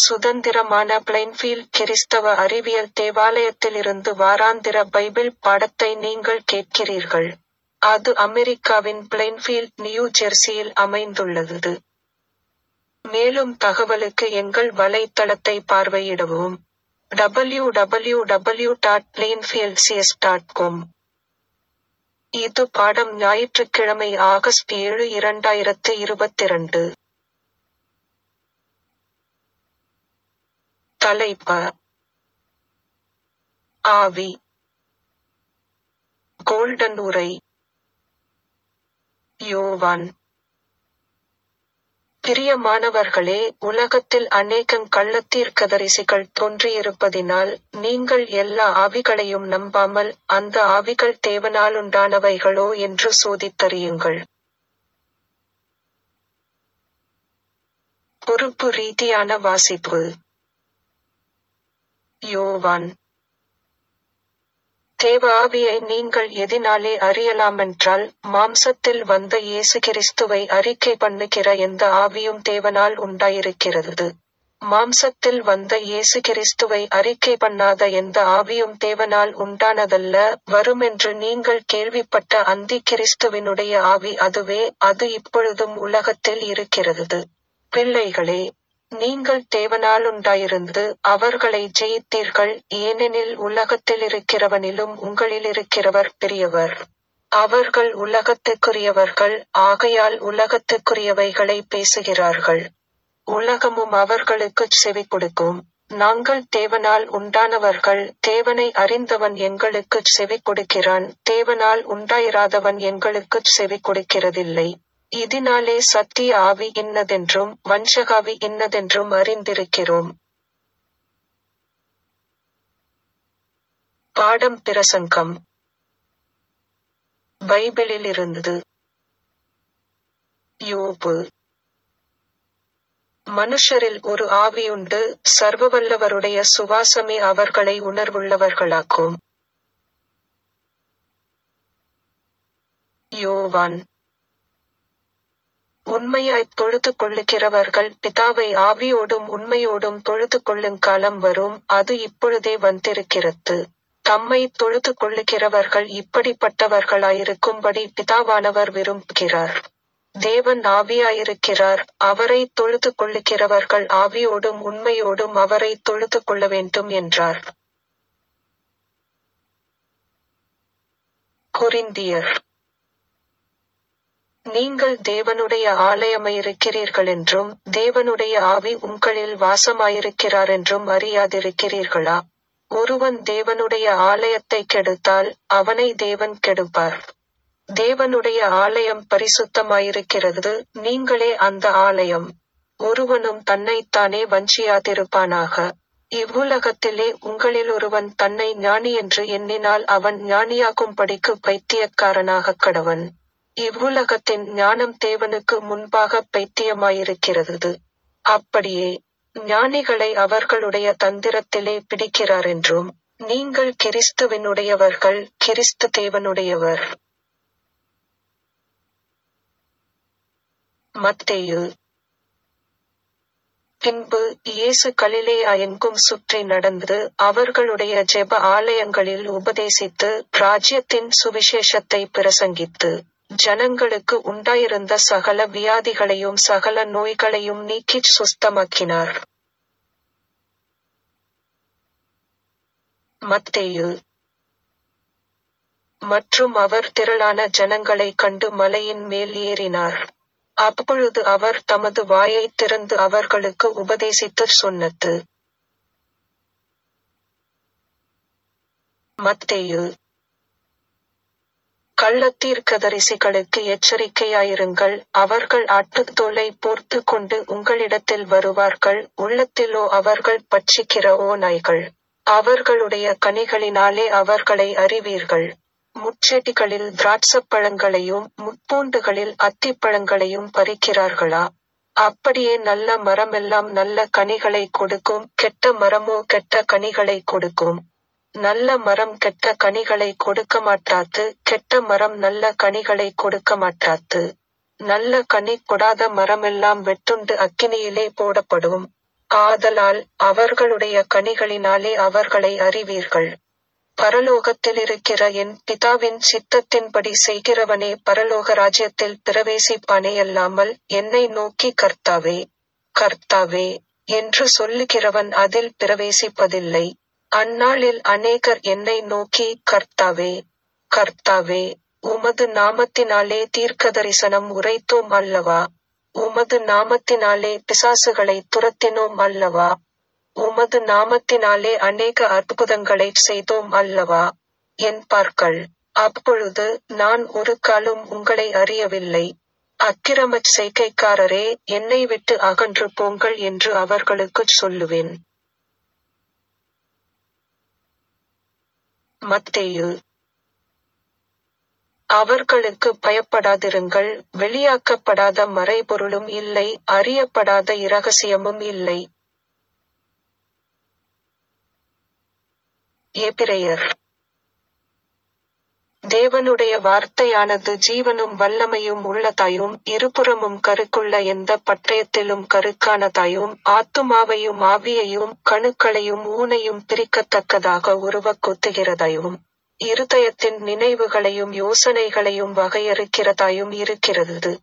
சுதந்திரமான பிளைன்ஃபீல்ட் கிறிஸ்தவ அறிவியல் தேவாலயத்திலிருந்து வாராந்திர பைபிள் பாடத்தை நீங்கள் கேட்கிறீர்கள். அது அமெரிக்காவின் பிளைன்ஃபீல்ட் நியூ ஜெர்சியில் அமைந்துள்ளது. மேலும் தகவலுக்கு எங்கள் வலைத்தளத்தை பார்வையிடவும். www.plainfieldcs.com இது பாடம் ஞாயிற்றுக்கிழமை ஆகஸ்ட் ஏழு இரண்டாயிரத்து இருபத்திரண்டு. தலைப்ப ஆவி கோல்டன் உரை யோவான் பிரியமானவர்களே உலகத்தில் அநேகங் கள்ளத்தீர்க்கதரிசிகள் தோன்றியிருப்பதினால் நீங்கள் எல்லா ஆவிகளையும் நம்பாமல் அந்த ஆவிகள் தேவனாலுண்டானவைகளோ என்று சோதித்தறியுங்கள். பொறுப்பு ரீதியான வாசிப்பு யோவான் தேவ ஆவியை நீங்கள் எதினாலே அறியலாமென்றால் மாம்சத்தில் வந்த இயேசு கிறிஸ்துவை அறிக்கை பண்ணுகிற எந்த ஆவியும் தேவனால் உண்டாயிருக்கிறது. மாம்சத்தில் வந்த இயேசு கிறிஸ்துவை அறிக்கை பண்ணாத எந்த ஆவியும் தேவனால் உண்டானதல்ல வருமென்று நீங்கள் கேள்விப்பட்ட அந்தி கிறிஸ்துவினுடைய ஆவி அதுவே அது இப்பொழுதும் உலகத்தில் இருக்கிறது. பிள்ளைகளே நீங்கள் தேவனாலுண்டாயிருந்து அவர்களை ஜெயித்தீர்கள் ஏனெனில் உலகத்திலிருக்கிறவனிலும் உங்களிலிருக்கிறவர் பெரியவர். அவர்கள் உலகத்துக்குரியவர்கள் ஆகையால் உலகத்துக்குரியவைகளை பேசுகிறார்கள். உலகமும் அவர்களுக்குச் செவிகொடுக்கும். நாங்கள் தேவனால் உண்டானவர்கள் தேவனை அறிந்தவன் எங்களுக்குச் செவிகொடுக்கிறான் தேவனால் உண்டாயிராதவன் எங்களுக்குச் செவிகொடுக்கிறதில்லை. இதனாலே சத்திய ஆவி இன்னதென்றும் வஞ்சகாவி இன்னதென்றும் அறிந்திருக்கிறோம். பாடம் பிரசங்கம் பைபிளிலிருந்து யோபு மனுஷரில் ஒரு ஆவியுண்டு சர்வவல்லவருடைய சுவாசமே அவர்களை உணர்வுள்ளவர்களாக்கும். யோவான் உண்மையாய்த் தொழுது கொள்ளுகிறவர்கள் பிதாவை ஆவியோடும் உண்மையோடும் தொழுது கொள்ளுங்காலம் வரும் அது இப்பொழுதே வந்திருக்கிறது. தம்மைத் தொழுது கொள்ளுகிறவர்கள் இப்படிப்பட்டவர்களாயிருக்கும்படி பிதாவானவர் விரும்புகிறார். தேவன் ஆவியாயிருக்கிறார் அவரைத் தொழுது கொள்ளுகிறவர்கள் ஆவியோடும் உண்மையோடும் அவரைத் தொழுது கொள்ளவேண்டும் என்றார். கொரிந்தியர் நீங்கள் தேவனுடைய ஆலயமாயிருக்கிறீர்களென்றும் தேவனுடைய ஆவி உங்களில் வாசமாயிருக்கிறாரென்றும் அறியாதிருக்கிறீர்களா? ஒருவன் தேவனுடைய ஆலயத்தைக் கெடுத்தால் அவனை தேவன் கெடுப்பார். தேவனுடைய ஆலயம் பரிசுத்தமாயிருக்கிறது நீங்களே அந்த ஆலயம். ஒருவனும் தன்னைத்தானே வஞ்சியாதிருப்பானாக. இவ்வுலகத்திலே உங்களிலொருவன் தன்னை ஞானியென்று எண்ணினால் அவன் ஞானியாகும்படிக்குப் பைத்தியக்காரனாகக் கடவன். இவ்வுலகத்தின் ஞானம் தேவனுக்கு முன்பாகப் பைத்தியமாயிருக்கிறது. அப்படியே ஞானிகளை அவர்களுடைய தந்திரத்திலே பிடிக்கிறாரென்றும் நீங்கள் கிறிஸ்துவினுடையவர்கள் கிறிஸ்து தேவனுடையவர். மத்தேயு பின்பு இயேசு கலிலேயா எங்கும் சுற்றி நடந்து அவர்களுடைய ஜெப ஆலயங்களில் உபதேசித்து ராஜ்யத்தின் சுவிசேஷத்தைப் பிரசங்கித்து ஜனங்களுக்கு உண்டாயிருந்த சகல வியாதிகளையும் சகல நோய்களையும் நீக்கிச் சுஸ்தமாக்கினார். மத்தேயு மற்றும் அவர் திரளான ஜனங்களைக் கண்டு மலையின் மேல் ஏறினார். அப்பொழுது அவர் தமது வாயைத் திறந்து அவர்களுக்கு உபதேசித்துச் சொன்னது. மத்தேயு கள்ளத்தீர்க்கதரிசிகளுக்கு எச்சரிக்கையாயிருங்கள் அவர்கள் ஆட்டுத்தோலைப் போர்த்துக் கொண்டு உங்களிடத்தில் வருவார்கள் உள்ளத்திலோ அவர்கள் பட்சிக்கிற ஓநாய்கள். அவர்களுடைய கனிகளினாலே அவர்களை அறிவீர்கள். முட்செடிகளில் திராட்சப்பழங்களையும் முட்பூண்டுகளில் அத்திப்பழங்களையும் பறிக்கிறார்களா? அப்படியே நல்ல மரமெல்லாம் நல்ல கனிகளைக் கொடுக்கும் கெட்ட மரமோ கெட்ட கனிகளைக் கொடுக்கும். நல்ல மரம் கெட்ட கனிகளைக் கொடுக்கமாட்டாது கெட்ட மரம் நல்ல கனிகளைக் கொடுக்கமாட்டாது. நல்ல கனி கொடாத மரமெல்லாம் வெட்டுண்டு அக்கினியிலே போடப்படும். ஆதலால் அவர்களுடைய கனிகளினாலே அவர்களை அறிவீர்கள் பரலோகத்திலிருக்கிற என் பிதாவின் சித்தத்தின்படி செய்கிறவனே பரலோக ராஜ்யத்தில் பிரவேசிப்பானேயல்லாமல் என்னை நோக்கி கர்த்தாவே கர்த்தாவே என்று சொல்லுகிறவன் அதில் பிரவேசிப்பதில்லை அந்நாளில் அநேகர் என்னை நோக்கி கர்த்தாவே கர்த்தாவே உமது நாமத்தினாலே தீர்க்கதரிசனம் உரைத்தோம் அல்லவா உமது நாமத்தினாலே பிசாசுகளை துரத்தினோம் அல்லவா உமது நாமத்தினாலே அநேக அற்புதங்களை செய்தோம் அல்லவா என்பார்கள் அப்பொழுது நான் ஒரு காலும் உங்களை அறியவில்லை அக்கிரமச் செய்கைக்காரரே என்னை விட்டு அகன்று போங்கள் என்று அவர்களுக்குச் சொல்லுவேன் மத்தேயு அவர்களுக்கு பயப்படாதிருங்கள் வெளியாக்கப்படாத மறைபொருளும் இல்லை அறியப்படாத இரகசியமும் இல்லை எபிரெயர் தேவனுடைய வார்த்தையானது ஜீவனும் வல்லமையும் உள்ளதாயும் இருபுறமும் கருக்குள்ள எந்த பட்டயத்திலும் கருக்கானதாயும் ஆத்துமாவையும் ஆவியையும் கணுக்களையும் ஊனையும் பிரிக்கத்தக்கதாக உருவக் கொத்துகிறதாயும் இருதயத்தின் நினைவுகளையும் யோசனைகளையும் வகையறுக்கிறதாயும் இருக்கிறது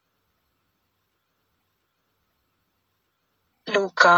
லூக்கா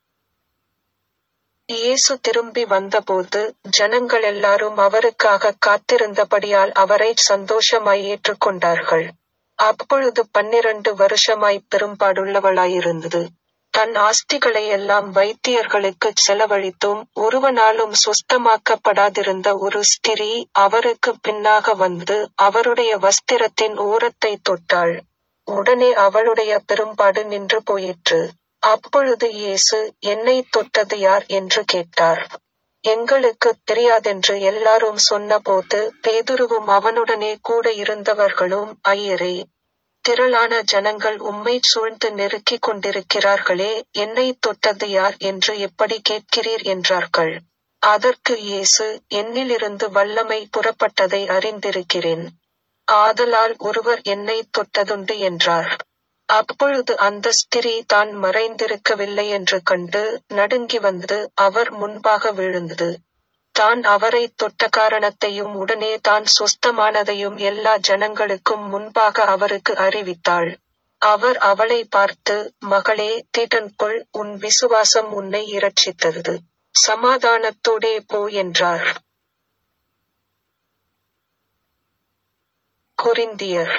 இயேசு திரும்பி வந்தபோது ஜனங்கள் எல்லாரும் அவருக்காக காத்திருந்தபடியால் அவரை சந்தோஷமாய் ஏற்றுக்கொண்டார்கள் அப்பொழுது பன்னிரண்டு வருஷமாய் பெரும்பாடுள்ளவளாயிருந்தது தன் ஆஸ்திகளை எல்லாம் வைத்தியர்களுக்கு செலவழித்தும் ஒருவனாலும் சுஸ்தமாக்கப்படாதிருந்த ஒரு ஸ்திரீ அவருக்கு பின்னாக வந்து அவருடைய வஸ்திரத்தின் ஓரத்தை தொட்டாள் உடனே அவளுடைய பெரும்பாடு நின்று போயிற்று அப்பொழுது இயேசு என்னை தொட்டது யார் என்று கேட்டார் எங்களுக்கு தெரியாதென்று எல்லாரும் சொன்னபோது பேதுருவும் அவனுடனே கூட இருந்தவர்களும் ஐயரே திரளான ஜனங்கள் உம்மை சூழ்ந்து நெருக்கிக் கொண்டிருக்கிறார்களே என்னை தொட்டது யார் என்று எப்படி கேட்கிறீர் என்றார்கள் அதற்கு இயேசு என்னிலிருந்து வல்லமை புறப்பட்டதை அறிந்திருக்கிறேன் ஆதலால் ஒருவர் என்னை தொட்டதுண்டு என்றார் அப்பொழுது அந்த ஸ்திரீ தான் மறைந்திருக்கவில்லை என்று கண்டு நடுங்கி வந்து அவர் முன்பாக விழுந்தது தான் அவரை தொட்ட காரணத்தையும் உடனே தான் சுஸ்தமானதையும் எல்லா ஜனங்களுக்கும் முன்பாக அவருக்கு அறிவித்தாள் அவர் அவளை பார்த்து மகளே திடன்கொள் உன் விசுவாசம் உன்னை இரட்சித்தது சமாதானத்தோடே போ என்றார் கொரிந்தியர்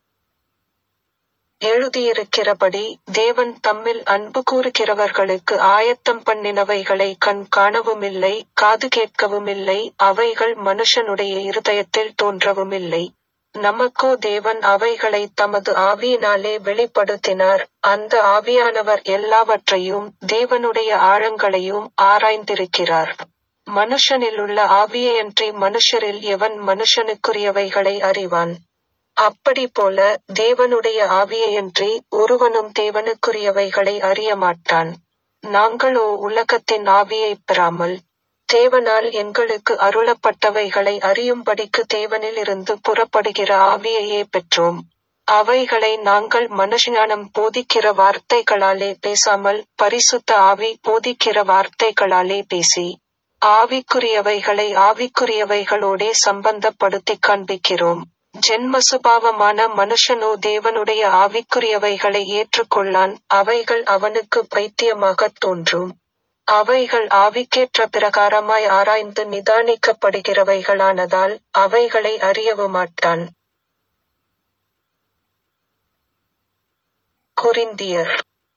எழுதியிருக்கிறபடி தேவன் தம்மில் அன்பு கூறுகிறவர்களுக்கு ஆயத்தம் பண்ணினவைகளை கண் காணவுமில்லை காது கேட்கவுமில்லை அவைகள் மனுஷனுடைய இருதயத்தில் தோன்றவுமில்லை நமக்கோ தேவன் அவைகளை தமது ஆவியினாலே வெளிப்படுத்தினார் அந்த ஆவியானவர் எல்லாவற்றையும் தேவனுடைய ஆழங்களையும் ஆராய்ந்திருக்கிறார் மனுஷனிலுள்ள ஆவியையன்றி மனுஷரில் எவன் மனுஷனுக்குரியவைகளை அறிவான் அப்படி போல தேவனுடைய ஆவியையன்றி ஒருவனும் தேவனுக்குரியவைகளை அறிய மாட்டான் நாங்களோ உலகத்தின் ஆவியைப் பெறாமல் தேவனால் எங்களுக்கு அருளப்பட்டவைகளை அறியும்படிக்கு தேவனில் இருந்து புறப்படுகிற ஆவியையே பெற்றோம் அவைகளை நாங்கள் மனுஷஞானம் போதிக்கிற வார்த்தைகளாலே பேசாமல் பரிசுத்த ஆவி போதிக்கிற வார்த்தைகளாலே பேசி ஆவிக்குரியவைகளை ஆவிக்குரியவைகளோடே சம்பந்தப்படுத்தி காண்பிக்கிறோம் ஜென்ம சுபாவமான மனுஷனோ தேவனுடைய ஆவிக்குரியவைகளை ஏற்றுக்கொள்ளான் அவைகள் அவனுக்கு பைத்தியமாகத் தோன்றும் அவைகள் ஆவிக்கேற்ற பிரகாரமாய் ஆராய்ந்து நிதானிக்கப்படுகிறவைகளானதால் அவைகளை அறியவும் மாட்டான் கொரிந்தியர்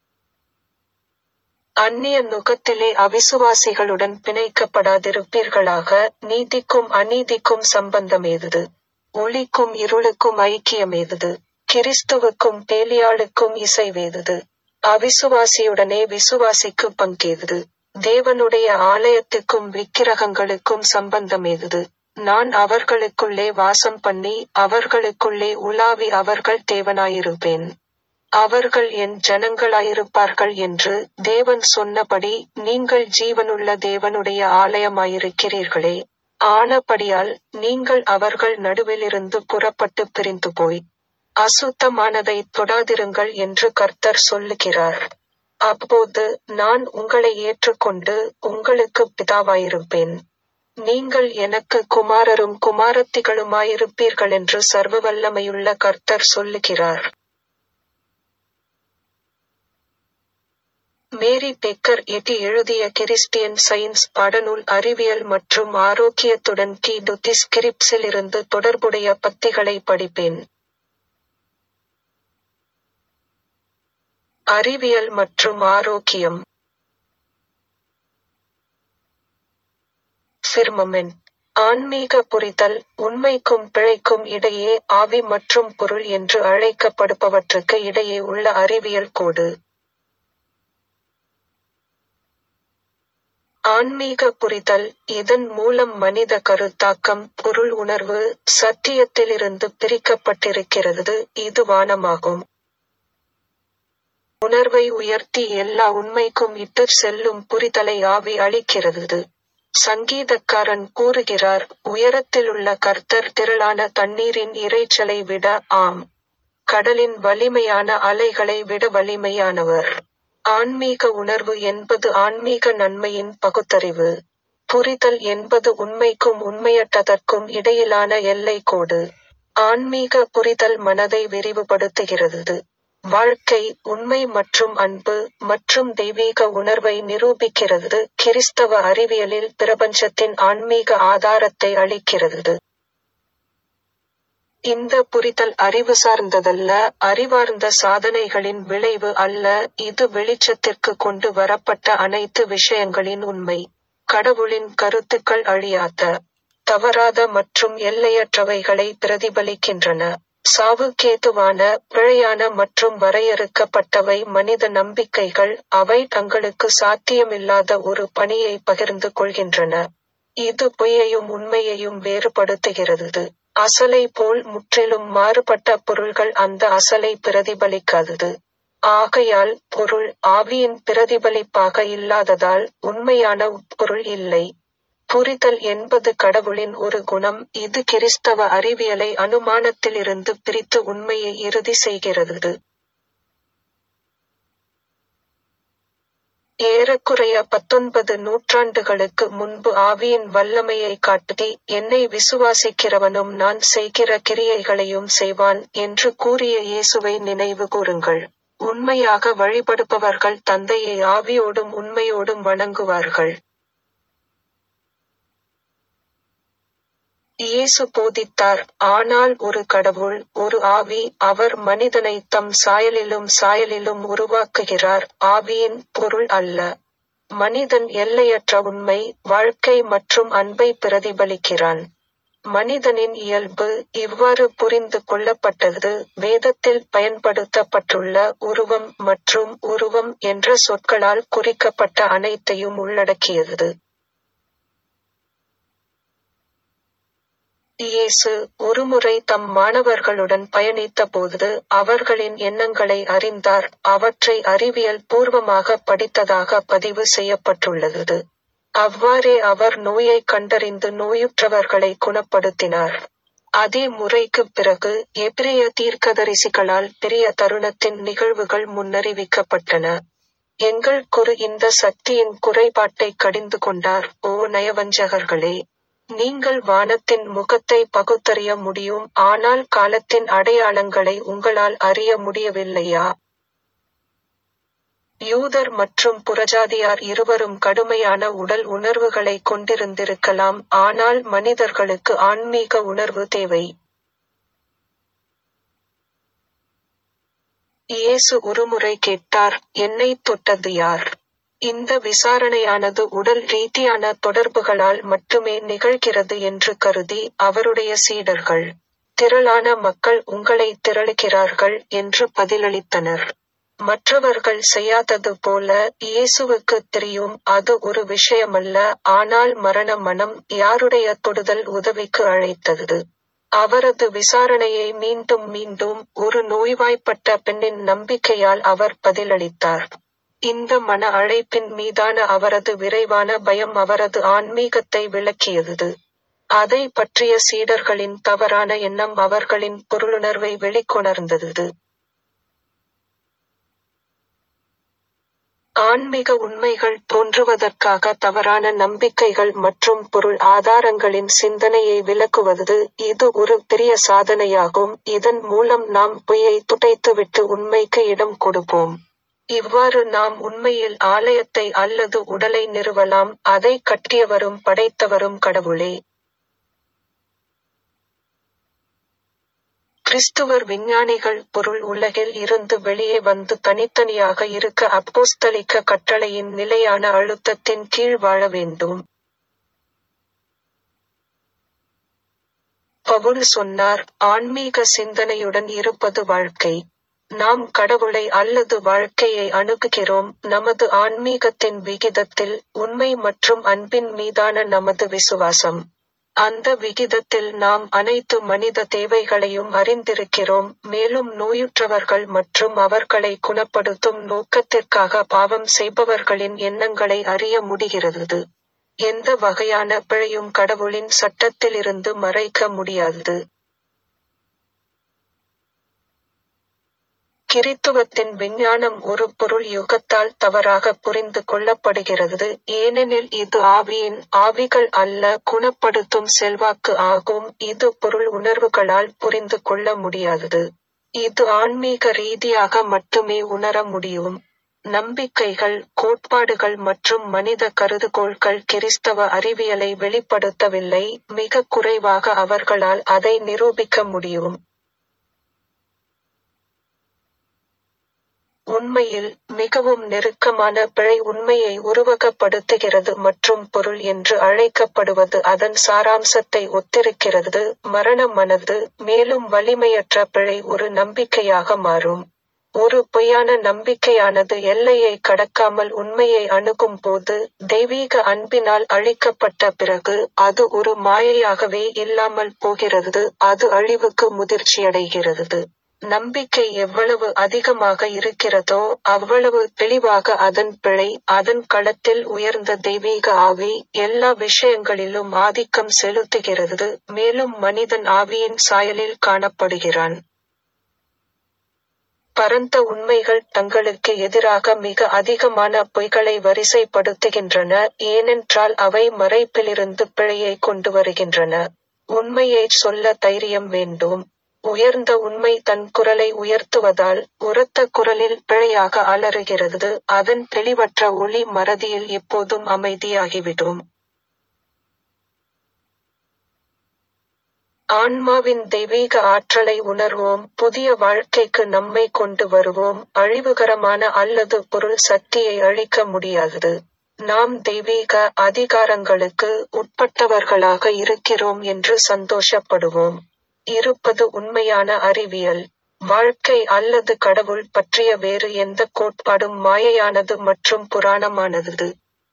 அந்நிய நுகத்திலே அவிசுவாசிகளுடன் பிணைக்கப்படாதிருப்பீர்களாக நீதிக்கும் அநீதிக்கும் சம்பந்தமேது ஒளிக்கும் இருளுக்கும் ஐக்கியமேது கிறிஸ்துவுக்கும் பேலியாளுக்கும் இசைவேது அவிசுவாசியுடனே விசுவாசிக்கு பங்கேது தேவனுடைய ஆலயத்துக்கும் விக்கிரகங்களுக்கும் சம்பந்தமேது நான் அவர்களுக்குள்ளே வாசம் பண்ணி அவர்களுக்குள்ளே உலாவி அவர்கள் தேவனாயிருப்பேன் அவர்கள் என் ஜனங்களாயிருப்பார்கள் என்று தேவன் சொன்னபடி நீங்கள் ஜீவனுள்ள தேவனுடைய ஆலயமாயிருக்கிறீர்களே ஆனபடியால் நீங்கள் அவர்கள் நடுவிலிருந்து புறப்பட்டு பிரிந்து போய் அசுத்தமானதை தொடாதிருங்கள் என்று கர்த்தர் சொல்லுகிறார் அப்போது நான் உங்களை ஏற்றுக்கொண்டு உங்களுக்கு பிதாவாயிருப்பேன் நீங்கள் எனக்கு குமாரரும் குமாரத்திகளுமாயிருப்பீர்கள் என்று சர்வவல்லமையுள்ள கர்த்தர் சொல்லுகிறார் மேரி பெக்கர் எட்டி எழுதிய கிறிஸ்டியன் சயின்ஸ் பாடநூல் அறிவியல் மற்றும் ஆரோக்கியத்துடன் கி டுத்திஸ்கிரிப்ஸில் இருந்து தொடர்புடைய பத்திகளை படிப்பேன் அறிவியல் மற்றும் ஆரோக்கியம் ஃபிர்மமென்ட் ஆன்மீக புரிதல் உண்மைக்கும் பிழைக்கும் இடையே ஆவி மற்றும் பொருள் என்று அழைக்கப்படுபவற்றுக்கு இடையே உள்ள அறிவியல் கோடு ஆன்மீக புரிதல் இதன் மூலம் மனித கருத்தாக்கம் பொருள் உணர்வு சத்தியத்திலிருந்து பிரிக்கப்பட்டிருக்கிறது இது வானமாகும் உணர்வை உயர்த்தி எல்லா உண்மைக்கும் இட்டு செல்லும் புரிதலை ஆவி அளிக்கிறது சங்கீதக்காரன் கூறுகிறார் உயரத்திலுள்ள கர்த்தர் திரளான தண்ணீரின் இரைச்சலை விட ஆம் கடலின் வலிமையான அலைகளை விட வலிமையானவர் ஆன்மீக உணர்வு என்பது ஆன்மீக நன்மையின் பகுத்தறிவு புரிதல் என்பது உண்மைக்கும் உண்மையற்றதற்கும் இடையிலான எல்லை கோடு ஆன்மீக புரிதல் மனதை விரிவுபடுத்துகிறது வாழ்க்கை உண்மை மற்றும் அன்பு மற்றும் தெய்வீக உணர்வை நிரூபிக்கிறது கிறிஸ்தவ அறிவியலில் பிரபஞ்சத்தின் ஆன்மீக ஆதாரத்தை அளிக்கிறது இந்த புரிதல் அறிவு சார்ந்ததல்ல அறிவார்ந்த சாதனைகளின் விளைவு அல்ல இது வெளிச்சத்திற்கு கொண்டு வரப்பட்ட அனைத்து விஷயங்களின் உண்மை கடவுளின் கருத்துக்கள் அழியாத தவறாத மற்றும் எல்லையற்றவைகளை பிரதிபலிக்கின்றன சாவுக்கேதுவான பிழையான மற்றும் வரையறுக்கப்பட்டவை மனித நம்பிக்கைகள் அவை தங்களுக்கு சாத்தியமில்லாத ஒரு பணியை பகிர்ந்து கொள்கின்றன இது பொய்யையும் உண்மையையும் வேறுபடுத்துகிறது அசலை போல் முற்றிலும் மாறுபட்ட பொருள்கள் அந்த அசலை பிரதிபலிக்காதது ஆகையால் பொருள் ஆவியின் பிரதிபலிப்பாக இல்லாததால் உண்மையான உட்பொருள் இல்லை புரிதல் என்பது கடவுளின் ஒரு குணம் இது கிறிஸ்தவ அறிவியலை அனுமானத்திலிருந்து பிரித்து உண்மையை இறுதி செய்கிறது ஏறக்குறைய பத்தொன்பது நூற்றாண்டுகளுக்கு முன்பு ஆவியின் வல்லமையை காட்டி என்னை விசுவாசிக்கிறவனும் நான் செய்கிற கிரியைகளையும் செய்வான் என்று கூறிய இயேசுவை நினைவு கூறுங்கள் உண்மையாக வழிபடுபவர்கள் தந்தையை ஆவியோடும் உண்மையோடும் வணங்குவார்கள் இயேசு போதித்தார் ஆனால் ஒரு கடவுள் ஒரு ஆவி அவர் மனிதனை தம் சாயலிலும் சாயலிலும் உருவாக்குகிறார் ஆவியின் பொருள் அல்ல மனிதன் எல்லையற்ற உண்மை வாழ்க்கை மற்றும் அன்பை பிரதிபலிக்கிறான் மனிதனின் இயல்பு இவ்வாறு புரிந்து கொள்ளப்பட்டது வேதத்தில் பயன்படுத்தப்பட்டுள்ள உருவம் மற்றும் உருவம் என்ற சொற்களால் குறிக்கப்பட்ட அனைத்தையும் உள்ளடக்கியது இயேசு ஒருமுறை தம் மாணவர்களுடன் பயணித்த போது அவர்களின் எண்ணங்களை அறிந்தார் அவற்றை அறிவியல் பூர்வமாக படித்ததாக பதிவு செய்யப்பட்டுள்ளது அவ்வாறே அவர் நோயை கண்டறிந்து நோயுற்றவர்களை குணப்படுத்தினார் அதே முறைக்குப் பிறகு எபிரிய தீர்க்கதரிசிகளால் பெரிய தருணத்தின் நிகழ்வுகள் முன்னறிவிக்கப்பட்டன எங்கள் குரு இந்த சக்தியின் குறைபாட்டை கடிந்து கொண்டார் ஓ நயவஞ்சகர்களே நீங்கள் வானத்தின் முகத்தை பகுத்தறிய முடியும் ஆனால் காலத்தின் அடையாளங்களை உங்களால் அறிய முடியவில்லையா யூதர் மற்றும் புறஜாதியார் இருவரும் கடுமையான உடல் உணர்வுகளை கொண்டிருந்திருக்கலாம் ஆனால் மனிதர்களுக்கு ஆன்மீக உணர்வு தேவை இயேசு ஒருமுறை கேட்டார் என்னை தொட்டது யார் இந்த விசாரணையானது உடல் ரீதியான தொடர்புகளால் மட்டுமே நிகழ்கிறது என்று கருதி அவருடைய சீடர்கள் திரளான மக்கள் உங்களை திரளுகிறார்கள் என்று பதிலளித்தனர் மற்றவர்கள் செய்யாதது போல இயேசுவுக்கு தெரியும் அது ஒரு விஷயமல்ல ஆனால் மரண மனம் யாருடைய தொடுதல் உதவிக்கு அழைத்தது அவரது விசாரணையை மீண்டும் மீண்டும் ஒரு நோய்வாய்ப்பட்ட பெண்ணின் நம்பிக்கையால் அவர் பதிலளித்தார் இந்த மன அழைப்பின் மீதான அவரது விரைவான பயம் அவரது ஆன்மீகத்தை விளக்கியது அதை பற்றிய சீடர்களின் தவறான எண்ணம் அவர்களின் பொருளுணர்வை வெளிக்கொணர்ந்தது ஆன்மீக உண்மைகள் தோன்றுவதற்காக தவறான நம்பிக்கைகள் மற்றும் பொருள் ஆதாரங்களின் சிந்தனையை விலக்குவது இது ஒரு பெரிய சாதனையாகும் இதன் மூலம் நாம் பொய்யை துடைத்துவிட்டு உண்மைக்கு இடம் கொடுப்போம் இவ்வாறு நாம் உண்மையில் ஆலயத்தை அல்லது உடலை நிறுவலாம் அதை கட்டியவரும் படைத்தவரும் கடவுளே கிறிஸ்துவர் விஞ்ஞானிகள் பொருள் உலகில் இருந்து வெளியே வந்து தனித்தனியாக இருக்க அப்போஸ்தலிக்க கட்டளையின் நிலையான அழுத்தத்தின் கீழ் வாழ வேண்டும் பவுல் சொன்னார் ஆன்மீக சிந்தனையுடன் இருப்பது வாழ்க்கை நாம் கடவுளை அல்லது வாழ்க்கையை அணுகுகிறோம் நமது ஆன்மீகத்தின் விகிதத்தில் உண்மை மற்றும் அன்பின் மீதான நமது விசுவாசம் அந்த விகிதத்தில் நாம் அனைத்து மனித தேவைகளையும் அறிந்திருக்கிறோம் மேலும் நோயுற்றவர்கள் மற்றும் அவர்களை குணப்படுத்தும் நோக்கத்திற்காக பாவம் செய்பவர்களின் எண்ணங்களை அறிய முடிகிறது எந்த வகையான பிழையும் கடவுளின் சட்டத்திலிருந்து மறைக்க முடியாது கிறித்துவத்தின் விஞ்ஞானம் ஒரு பொருள் யுகத்தால் தவறாக புரிந்து கொள்ளப்படுகிறது ஏனெனில் இது ஆவியின் ஆவிகள் அல்ல குணப்படுத்தும் செல்வாக்கு ஆகும் இது பொருள் உணர்வுகளால் புரிந்து கொள்ள முடியாதது இது ஆன்மீக ரீதியாக மட்டுமே உணர முடியும் நம்பிக்கைகள் கோட்பாடுகள் மற்றும் மனித கருதுகோள்கள் கிறிஸ்தவ அறிவியலை வெளிப்படுத்தவில்லை மிக குறைவாக அவர்களால் அதை நிரூபிக்க முடியும் உண்மையில் மிகவும் நெருக்கமான பிழை உண்மையை உருவகப்படுத்துகிறது மற்றும் பொருள் என்று அழைக்கப்படுவது அதன் சாராம்சத்தை ஒத்திருக்கிறது மரண மனது மேலும் வலிமையற்ற பிழை ஒரு நம்பிக்கையாக மாறும் ஒரு பொய்யான நம்பிக்கையானது எல்லையை கடக்காமல் உண்மையை அணுகும் போது தெய்வீக அன்பினால் அழிக்கப்பட்ட பிறகு அது ஒரு மாயையாகவே இல்லாமல் போகிறது அது அழிவுக்கு முதிர்ச்சியடைகிறது நம்பிக்கை எவ்வளவு அதிகமாக இருக்கிறதோ அவ்வளவு தெளிவாக அதன் பிழை அதன் களத்தில் உயர்ந்த தெய்வீக ஆவி எல்லா விஷயங்களிலும் ஆதிக்கம் செலுத்துகிறது மேலும் மனிதன் ஆவியின் சாயலில் காணப்படுகிறான் பரந்த உண்மைகள் தங்களுக்கு எதிராக மிக அதிகமான பொய்களை வரிசைப்படுத்துகின்றன ஏனென்றால் அவை மறைப்பிலிருந்து பிழையை கொண்டு வருகின்றன உண்மையை சொல்ல தைரியம் வேண்டும் உயர்ந்த உண்மை தன் குரலை உயர்த்துவதால் உரத்த குரலில் பிழையாக அலறுகிறது அதன் தெளிவற்ற ஒளி மறதியில் எப்போதும் அமைதியாகிவிடும் ஆன்மாவின் தெய்வீக ஆற்றலை உணர்வோம் புதிய வாழ்க்கைக்கு நம்மை கொண்டு வருவோம் அழிவுகரமான அல்லது பொருள் சக்தியை அழிக்க முடியாது நாம் தெய்வீக அதிகாரங்களுக்கு உட்பட்டவர்களாக இருக்கிறோம் என்று சந்தோஷப்படுவோம் இருப்பது உண்மையான அறிவியல் வாழ்க்கை அல்லது கடவுள் பற்றிய வேறு எந்த கோட்பாடும் மாயையானது மற்றும் புராணமானது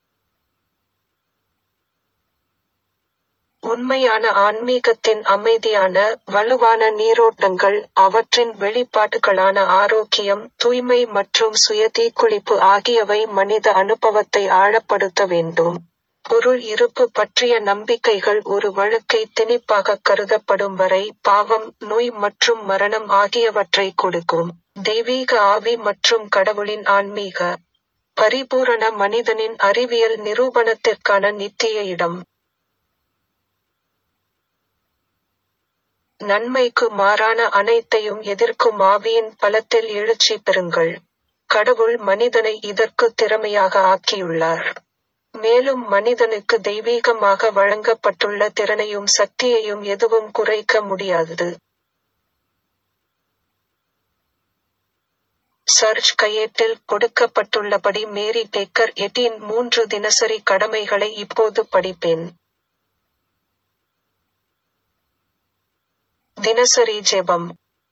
உண்மையான ஆன்மீகத்தின் அமைதியான வலுவான நீரோட்டங்கள் அவற்றின் வெளிப்பாடுகளான ஆரோக்கியம் தூய்மை மற்றும் சுய தீக்குளிப்பு ஆகியவை மனித அனுபவத்தை ஆழப்படுத்த வேண்டும் பொருள் இருப்பு பற்றிய நம்பிக்கைகள் ஒரு வழுக்கை திணிப்பாக கருதப்படும் வரை பாவம் நோய் மற்றும் மரணம் ஆகியவற்றை கொடுக்கும் தெய்வீக ஆவி மற்றும் கடவுளின் ஆன்மீக பரிபூரண மனிதனின் அறிவியல் நிரூபணத்திற்கான நித்திய இடம் நன்மைக்கு மாறான அனைத்தையும் எதிர்க்கும் ஆவியின் பலத்தில் எழுச்சி பெறுங்கள் கடவுள் மனிதனை இதற்கு திறமையாக ஆக்கியுள்ளார் மேலும் மனிதனுக்கு தெய்வீகமாக வழங்கப்பட்டுள்ள திறனையும் சக்தியையும் எதுவும் குறைக்க முடியாதது சர்ச் கையேட்டில் கொடுக்கப்பட்டுள்ளபடி மேரி பேக்கர் எட்டின் மூன்று தினசரி கடமைகளை இப்போது படிப்பேன் தினசரி ஜெபம்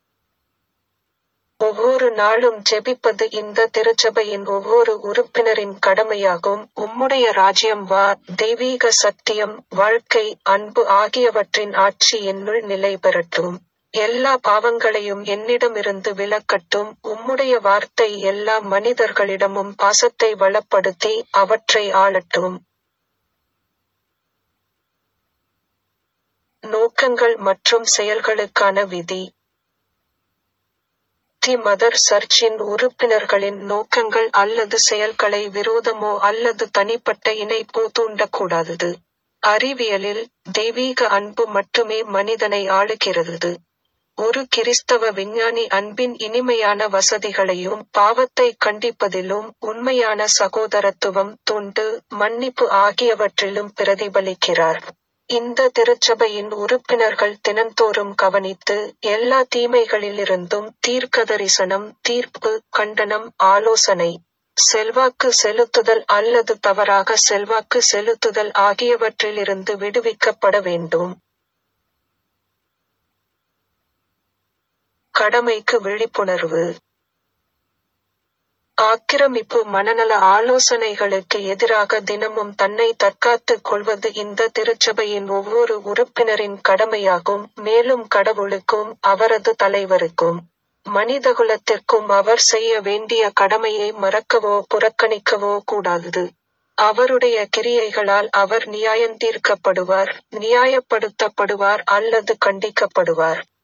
ஒவ்வொரு நாளும் ஜெபிப்பது இந்த திருச்சபையின் ஒவ்வொரு உறுப்பினரின் கடமையாகும் உம்முடைய ராஜ்யம் வா தெய்வீக சத்தியம் வாழ்க்கை அன்பு ஆகியவற்றின் ஆட்சி என்னுள் நிலை பெறட்டும் எல்லா பாவங்களையும் என்னிடமிருந்து விலக்கட்டும் உம்முடைய வார்த்தை எல்லா மனிதர்களிடமும் பாசத்தை வளப்படுத்தி அவற்றை ஆளட்டும் நோக்கங்கள் மற்றும் செயல்களுக்கான விதி டிரினிட்டி மதர் சர்ச்சின் உறுப்பினர்களின் நோக்கங்கள் அல்லது செயல்களை விரோதமோ அல்லது தனிப்பட்ட இணைப்போ தூண்டக்கூடாதது. அறிவியலில், தெய்வீக அன்பு மட்டுமே மனிதனை ஆளுகிறது. ஒரு கிறிஸ்தவ விஞ்ஞானி அன்பின் இனிமையான வசதிகளையும் பாவத்தைக் கண்டிப்பதிலும் உண்மையான சகோதரத்துவம் தொண்டு மன்னிப்பு ஆகியவற்றிலும் பிரதிபலிக்கிறார். இந்த திருச்சபையின் உறுப்பினர்கள் தினந்தோறும் கவனித்து, எல்லா தீமைகளிலிருந்தும் தீர்க்கதரிசனம் தீர்ப்பு கண்டனம் ஆலோசனை செல்வாக்கு செலுத்துதல் அல்லது தவறாக செல்வாக்கு செலுத்துதல் ஆகியவற்றிலிருந்து விடுவிக்கப்பட வேண்டும். கடமைக்கு விழிப்புணர்வு ஆக்கிரமிப்பு மனநல ஆலோசனைகளுக்கு எதிராக தினமும் தன்னை தற்காத்துக் கொள்வது இந்த திருச்சபையின் ஒவ்வொரு உறுப்பினரின் கடமையாகும் மேலும் கடவுளுக்கும் அவரது தலைவருக்கும் மனிதகுலத்திற்கும் அவர் செய்ய வேண்டிய கடமையை மறக்கவோ புறக்கணிக்கவோ கூடாது. அவருடைய கிரியைகளால் அவர் நியாயந்தீர்க்கப்படுவார் நியாயப்படுத்தப்படுவார் அல்லது கண்டிக்கப்படுவார்.